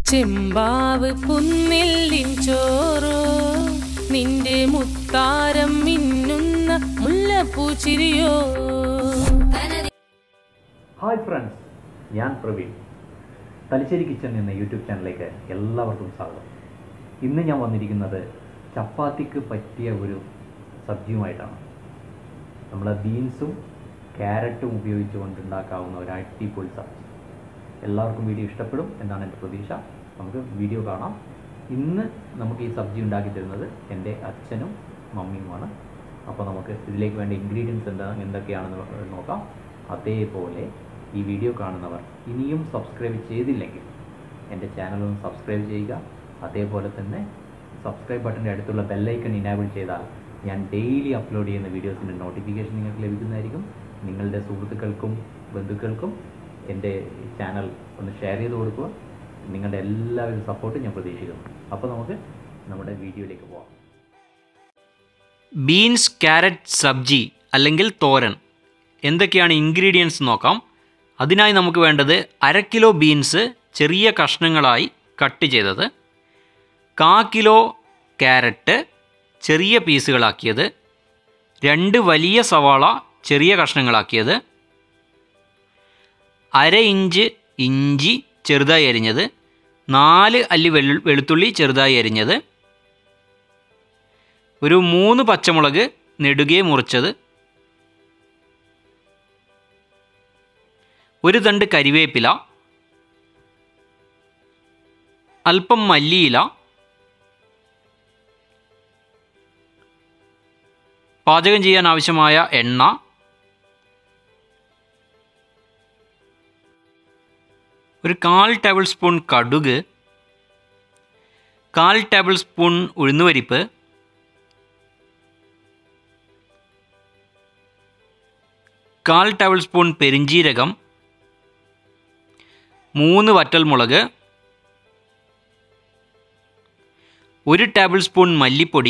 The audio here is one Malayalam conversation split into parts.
ചെമ്പാവ് കുന്നില്ലിൻ ചോറോ നിന്റെ മുത്താരം മിന്നുന്ന മുല്ലപ്പൂച്ചിരിയോ ഹായ് ഫ്രണ്ട്സ് ഞാൻ പ്രവീൺ തലശ്ശേരി കിച്ചൺ എന്ന യൂട്യൂബ് ചാനലിലേക്ക് എല്ലാവർക്കും സ്വാഗതം ഇന്ന് ഞാൻ വന്നിരിക്കുന്നത് ചപ്പാത്തിക്ക് പറ്റിയ ഒരു സബ്ജിയുമായിട്ടാണ് നമ്മൾ ബീൻസും ക്യാരറ്റും ഉപയോഗിച്ചുകൊണ്ട് ഉണ്ടാക്കാവുന്ന ഒരു അടിപൊളി സബ്ജി എല്ലാവർക്കും വീഡിയോ ഇഷ്ടപ്പെടും എന്നാണ് എൻ്റെ പ്രതീക്ഷ നമുക്ക് വീഡിയോ കാണാം ഇന്ന് നമുക്ക് ഈ സബ്ജി ഉണ്ടാക്കി തരുന്നത് എൻ്റെ അച്ഛനും മമ്മിയുമാണ് അപ്പോൾ നമുക്ക് ഇതിലേക്ക് വേണ്ട ഇൻഗ്രീഡിയൻസ് എന്താ എന്തൊക്കെയാണെന്ന് നോക്കാം അതേപോലെ ഈ വീഡിയോ കാണുന്നവർ ഇനിയും സബ്സ്ക്രൈബ് ചെയ്തില്ലെങ്കിൽ എൻ്റെ ചാനൽ ഒന്ന് സബ്സ്ക്രൈബ് ചെയ്യുക അതേപോലെ തന്നെ സബ്സ്ക്രൈബ് ബട്ടൻ്റെ അടുത്തുള്ള ബെല്ലൈക്കൺ ഇനാബിൾ ചെയ്താൽ ഞാൻ ഡെയിലി അപ്ലോഡ് ചെയ്യുന്ന വീഡിയോസിൻ്റെ നോട്ടിഫിക്കേഷൻ നിങ്ങൾക്ക് ലഭിക്കുന്നതായിരിക്കും നിങ്ങളുടെ സുഹൃത്തുക്കൾക്കും ബന്ധുക്കൾക്കും എൻ്റെ ചാനൽ ഒന്ന് ഷെയർ ചെയ്ത് കൊടുക്കുക നിങ്ങളുടെ എല്ലാവരും സപ്പോർട്ടും ഞാൻ പ്രതീക്ഷിക്കുന്നു അപ്പോൾ നമുക്ക് നമ്മുടെ വീഡിയോയിലേക്ക് പോകാം ബീൻസ് ക്യാരറ്റ് സബ്ജി അല്ലെങ്കിൽ തോരൻ എന്തൊക്കെയാണ് ഇൻഗ്രീഡിയൻസ് നോക്കാം അതിനായി നമുക്ക് വേണ്ടത് അര കിലോ ബീൻസ് ചെറിയ കഷ്ണങ്ങളായി കട്ട് ചെയ്തത് കാ കിലോ ക്യാരറ്റ് ചെറിയ പീസുകളാക്കിയത് രണ്ട് വലിയ സവാള ചെറിയ കഷ്ണങ്ങളാക്കിയത് അര ഇഞ്ച് ഇഞ്ചി ചെറുതായി അരിഞ്ഞത് നാല് അല്ലി വെളു വെളുത്തുള്ളി ചെറുതായി അരിഞ്ഞത് ഒരു മൂന്ന് പച്ചമുളക് നെടുകെ മുറിച്ചത് ഒരു തണ്ട് കരിവേപ്പില അല്പം മല്ലിയില പാചകം ചെയ്യാൻ ആവശ്യമായ എണ്ണ ഒരു കാൽ ടേബിൾ സ്പൂൺ കടുക് കാൽ ടേബിൾ സ്പൂൺ ഉഴുന്നുപരിപ്പ് കാൽ ടേബിൾ സ്പൂൺ പെരിഞ്ജീരകം മൂന്ന് വറ്റൽമുളക് ഒരു ടേബിൾ സ്പൂൺ മല്ലിപ്പൊടി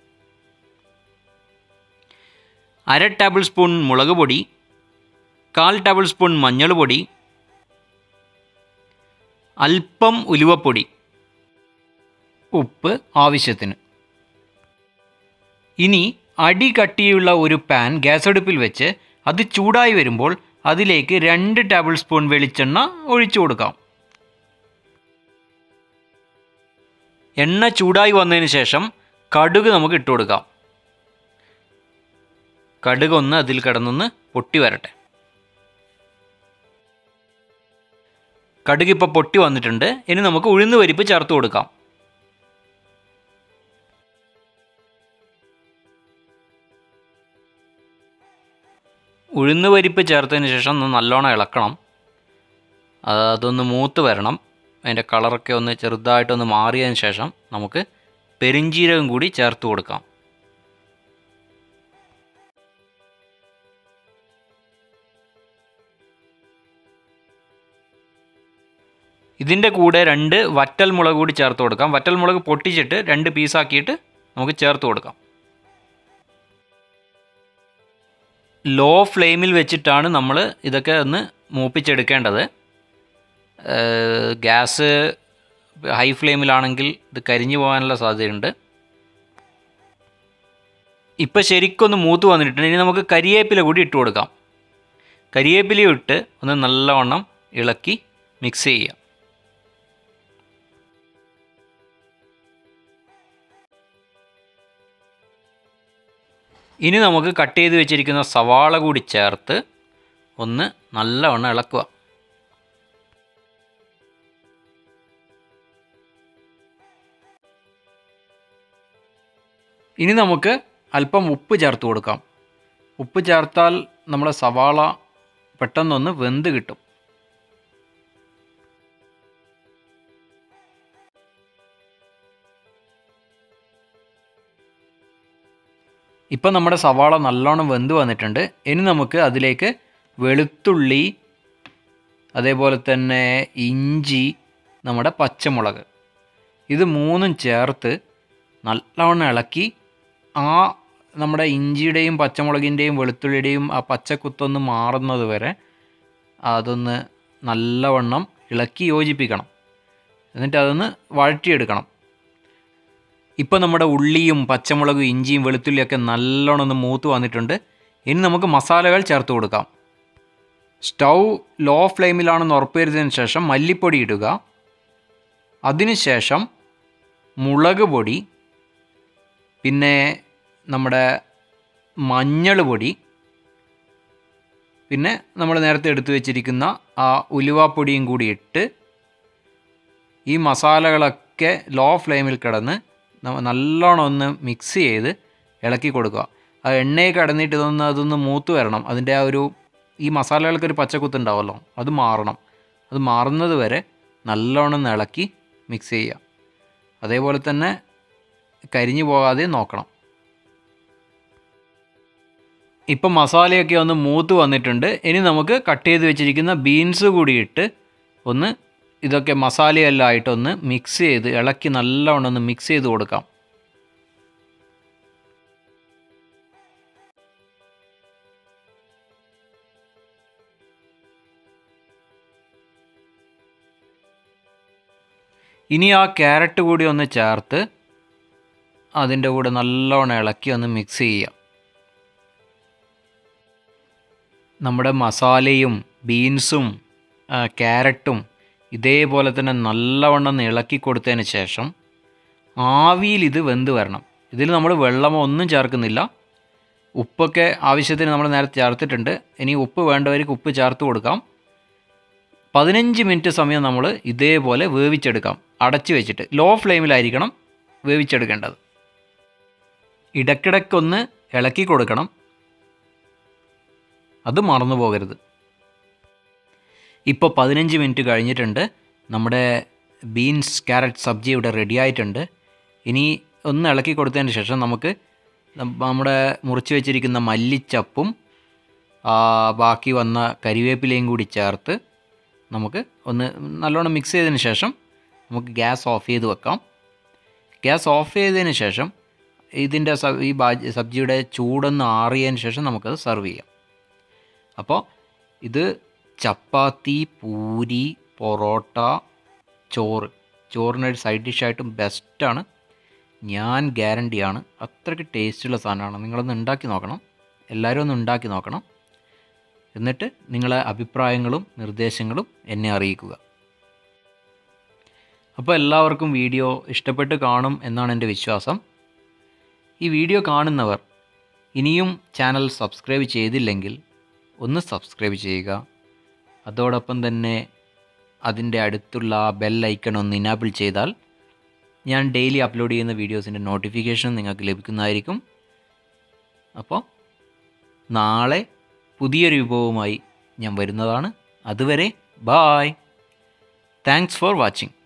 അര ടേബിൾ സ്പൂൺ മുളക് പൊടി കാൽ ടേബിൾ സ്പൂൺ മഞ്ഞൾ പൊടി അല്പം ഉലുവപ്പൊടി ഉപ്പ് ആവശ്യത്തിന് ഇനി അടി കട്ടിയുള്ള ഒരു പാൻ ഗ്യാസ് അടുപ്പിൽ വെച്ച് അത് ചൂടായി വരുമ്പോൾ അതിലേക്ക് രണ്ട് ടേബിൾ സ്പൂൺ വെളിച്ചെണ്ണ ഒഴിച്ചു കൊടുക്കാം എണ്ണ ചൂടായി വന്നതിന് ശേഷം കടുക് നമുക്ക് ഇട്ട് കൊടുക്കാം കടുക് ഒന്ന് അതിൽ കിടന്നൊന്ന് പൊട്ടി വരട്ടെ കടുക് ഇപ്പോൾ പൊട്ടി വന്നിട്ടുണ്ട് ഇനി നമുക്ക് ഉഴുന്ന് പരിപ്പ് ചേർത്ത് കൊടുക്കാം ഉഴുന്ന് പരിപ്പ് ചേർത്തതിന് ശേഷം ഒന്ന് നല്ലോണം ഇളക്കണം അത് അതൊന്ന് മൂത്ത് വരണം അതിൻ്റെ കളറൊക്കെ ഒന്ന് ചെറുതായിട്ടൊന്ന് മാറിയതിന് ശേഷം നമുക്ക് പെരിഞ്ജീരകം കൂടി ചേർത്ത് കൊടുക്കാം ഇതിൻ്റെ കൂടെ രണ്ട് വറ്റൽ മുളക് കൂടി ചേർത്ത് കൊടുക്കാം വറ്റൽ മുളക് പൊട്ടിച്ചിട്ട് രണ്ട് പീസാക്കിയിട്ട് നമുക്ക് ചേർത്ത് കൊടുക്കാം ലോ ഫ്ലെയിമിൽ വെച്ചിട്ടാണ് നമ്മൾ ഇതൊക്കെ ഒന്ന് മൂപ്പിച്ചെടുക്കേണ്ടത് ഏഹ് ഗ്യാസ് ഹൈ ഫ്ലെയിമിലാണെങ്കിൽ ഇത് കരിഞ്ഞു പോകാനുള്ള സാധ്യതയുണ്ട് ഇപ്പം ശരിക്കൊന്ന് മൂത്ത് വന്നിട്ടുണ്ട് ഇനി നമുക്ക് കരിവേപ്പില കൂടി ഇട്ട് കൊടുക്കാം കരിവേപ്പിലയും ഇട്ട് ഒന്ന് നല്ലവണ്ണം ഇളക്കി മിക്സ് ചെയ്യാം ഇനി നമുക്ക് കട്ട് ചെയ്ത് വെച്ചിരിക്കുന്ന സവാള കൂടി ചേർത്ത് ഒന്ന് നല്ലവണ്ണം ഇളക്കുക ഇനി നമുക്ക് അല്പം ഉപ്പ് ചേർത്ത് കൊടുക്കാം ഉപ്പ് ചേർത്താൽ നമ്മുടെ സവാള പെട്ടെന്നൊന്ന് വെന്ത് കിട്ടും ഇപ്പം നമ്മുടെ സവാള നല്ലോണം വെന്ത് വന്നിട്ടുണ്ട് ഇനി നമുക്ക് അതിലേക്ക് വെളുത്തുള്ളി അതേപോലെ തന്നെ ഇഞ്ചി നമ്മുടെ പച്ചമുളക് ഇത് മൂന്നും ചേർത്ത് നല്ലവണ്ണം ഇളക്കി ആ നമ്മുടെ ഇഞ്ചിയുടെയും പച്ചമുളകിൻ്റെയും വെളുത്തുള്ളിയുടെയും ആ പച്ചക്കുത്തൊന്ന് മാറുന്നത് വരെ അതൊന്ന് നല്ലവണ്ണം ഇളക്കി യോജിപ്പിക്കണം എന്നിട്ട് അതൊന്ന് വഴറ്റിയെടുക്കണം ഇപ്പോൾ നമ്മുടെ ഉള്ളിയും പച്ചമുളകും ഇഞ്ചിയും വെളുത്തുള്ളിയൊക്കെ നല്ലോണം ഒന്ന് മൂത്ത് വന്നിട്ടുണ്ട് ഇനി നമുക്ക് മസാലകൾ ചേർത്ത് കൊടുക്കാം സ്റ്റൗ ലോ ഫ്ലെയിമിലാണെന്ന് ഉറപ്പുവരുത്തിയതിന് ശേഷം മല്ലിപ്പൊടി ഇടുക അതിനുശേഷം മുളക് പൊടി പിന്നെ നമ്മുടെ മഞ്ഞൾ പൊടി പിന്നെ നമ്മൾ നേരത്തെ എടുത്തു വെച്ചിരിക്കുന്ന ആ ഉലുവാപ്പൊടിയും കൂടി ഇട്ട് ഈ മസാലകളൊക്കെ ലോ ഫ്ലെയിമിൽ കിടന്ന് നമ്മ- നല്ലോണം ഒന്ന് മിക്സ് ചെയ്ത് ഇളക്കി കൊടുക്കുക ആ എണ്ണയിൽ കിടന്നിട്ട് ഇതൊന്ന് അതൊന്ന് മൂത്ത് വരണം അതിൻ്റെ ആ ഒരു ഈ മസാലകൾക്കൊരു പച്ചക്കുത്തുണ്ടാവുമല്ലോ അത് മാറണം അത് മാറുന്നത് വരെ നല്ലോണം ഒന്ന് ഇളക്കി മിക്സ് ചെയ്യുക അതേപോലെ തന്നെ കരിഞ്ഞു പോകാതെ നോക്കണം ഇപ്പം മസാലയൊക്കെ ഒന്ന് മൂത്ത് വന്നിട്ടുണ്ട് ഇനി നമുക്ക് കട്ട് ചെയ്ത് വെച്ചിരിക്കുന്ന ബീൻസ് കൂടി ഇട്ട് ഒന്ന് ഇതൊക്കെ മസാലയെല്ലാം ആയിട്ടൊന്ന് മിക്സ് ചെയ്ത് ഇളക്കി നല്ലവണ്ണം ഒന്ന് മിക്സ് ചെയ്ത് കൊടുക്കാം ഇനി ആ ക്യാരറ്റ് കൂടി ഒന്ന് ചേർത്ത് അതിൻ്റെ കൂടെ നല്ലവണ്ണം ഇളക്കി ഒന്ന് മിക്സ് ചെയ്യുക നമ്മുടെ മസാലയും ബീൻസും ആ, ക്യാരറ്റും ഇതേപോലെ തന്നെ നല്ലവണ്ണം ഒന്ന് ഇളക്കി കൊടുത്തതിന് ശേഷം ആവിയിൽ ഇത് വെന്ത് വരണം ഇതിൽ നമ്മൾ വെള്ളമോ ഒന്നും ചേർക്കുന്നില്ല ഉപ്പൊക്കെ ആവശ്യത്തിന് നമ്മൾ നേരത്തെ ചേർത്തിട്ടുണ്ട് ഇനി ഉപ്പ് വേണ്ടവർക്ക് ഉപ്പ് ചേർത്ത് കൊടുക്കാം പതിനഞ്ച് മിനിറ്റ് സമയം നമ്മൾ ഇതേപോലെ വേവിച്ചെടുക്കാം അടച്ച് വെച്ചിട്ട് ലോ ഫ്ലെയിമിലായിരിക്കണം വേവിച്ചെടുക്കേണ്ടത് ഇടയ്ക്കിടയ്ക്കൊന്ന് ഇളക്കി കൊടുക്കണം അത് മറന്നു പോകരുത് ഇപ്പോൾ പതിനഞ്ച് മിനിറ്റ് കഴിഞ്ഞിട്ടുണ്ട് നമ്മുടെ ബീൻസ് ക്യാരറ്റ് സബ്ജി ഇവിടെ റെഡി ആയിട്ടുണ്ട് ഇനി ഒന്ന് ഇളക്കി കൊടുത്തതിന് ശേഷം നമുക്ക് നം- നമ്മുടെ മുറിച്ച് വെച്ചിരിക്കുന്ന മല്ലിച്ചപ്പും ആ, ബാക്കി വന്ന കരിവേപ്പിലയും കൂടി ചേർത്ത് നമുക്ക് ഒന്ന് നല്ലോണം മിക്സ് ചെയ്തതിന് ശേഷം നമുക്ക് ഗ്യാസ് ഓഫ് ചെയ്ത് വെക്കാം ഗ്യാസ് ഓഫ് ചെയ്തതിന് ശേഷം ഇതിൻ്റെ സ ഈ ബാജ് സബ്ജിയുടെ ചൂടൊന്ന് ആറിയതിന് ശേഷം നമുക്കത് സെർവ് ചെയ്യാം അപ്പോൾ ഇത് ചപ്പാത്തി പൂരി പൊറോട്ട ചോറ് ചോറിനൊരു സൈഡ് ഡിഷായിട്ടും ബെസ്റ്റാണ് ഞാൻ ഗ്യാരണ്ടിയാണ് അത്രയ്ക്ക് ടേസ്റ്റുള്ള സാധനമാണ് നിങ്ങളൊന്ന് ഉണ്ടാക്കി നോക്കണം എല്ലാവരും ഒന്ന് ഉണ്ടാക്കി നോക്കണം എന്നിട്ട് നിങ്ങളെ അഭിപ്രായങ്ങളും നിർദ്ദേശങ്ങളും എന്നെ അറിയിക്കുക അപ്പോൾ എല്ലാവർക്കും വീഡിയോ ഇഷ്ടപ്പെട്ട് കാണും എന്നാണ് എൻ്റെ വിശ്വാസം ഈ വീഡിയോ കാണുന്നവർ ഇനിയും ചാനൽ സബ്സ്ക്രൈബ് ചെയ്തില്ലെങ്കിൽ ഒന്ന് സബ്സ്ക്രൈബ് ചെയ്യുക അതോടൊപ്പം തന്നെ അതിൻ്റെ അടുത്തുള്ള ആ ബെൽ ഐക്കൺ ഒന്ന് ഇനാബിൾ ചെയ്താൽ ഞാൻ ഡെയിലി അപ്ലോഡ് ചെയ്യുന്ന വീഡിയോസിൻ്റെ നോട്ടിഫിക്കേഷൻ നിങ്ങൾക്ക് ലഭിക്കുന്നതായിരിക്കും അപ്പോൾ നാളെ പുതിയൊരു വിഭവവുമായി ഞാൻ വരുന്നതാണ് അതുവരെ ബായ് താങ്ക്സ് ഫോർ വാച്ചിങ്